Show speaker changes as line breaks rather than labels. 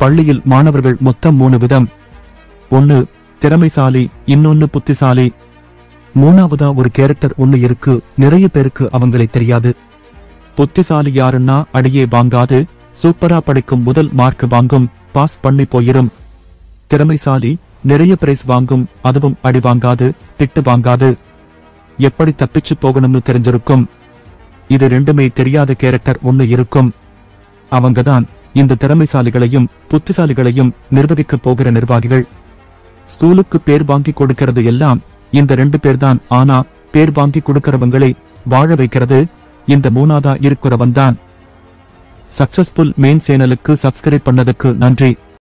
பள்ளியில் மாணவர்கள் மொத்தம் மூணு விதம் ஒன்னு திறமைசாலி இன்னொன்னு புத்திசாலி மூணாவதா ஒரு கேரக்டர் ஒண்ணு இருக்கு நிறைய பேருக்கு அவங்களை தெரியாது புத்திசாலி யாருன்னா அடியே வாங்காது சூப்பரா படிக்கும் முதல் மார்க் வாங்கும் பாஸ் பண்ணி போயிரும் திறமைசாலி நிறைய பிரைஸ் வாங்கும் அதுவும் அடி வாங்காது திட்டு வாங்காது எப்படி தப்பிச்சு போகணும்னு தெரிஞ்சிருக்கும் இது ரெண்டுமே தெரியாத கேரக்டர் ஒண்ணு இருக்கும் அவங்கதான் இந்த திறமைசாலிகளையும் புத்திசாலிகளையும் நிர்வகிக்கப் போகிற நிர்வாகிகள் ஸ்கூலுக்கு பேர் வாங்கி கொடுக்கிறது எல்லாம் இந்த ரெண்டு பேர்தான் ஆனா பேர் வாங்கி கொடுக்கறவங்களை வாழ வைக்கிறது இந்த மூணாதா இருக்கிறவன் தான் சக்சஸ்ஃபுல் மெயின் சேனலுக்கு சப்ஸ்கிரைப் பண்ணதுக்கு நன்றி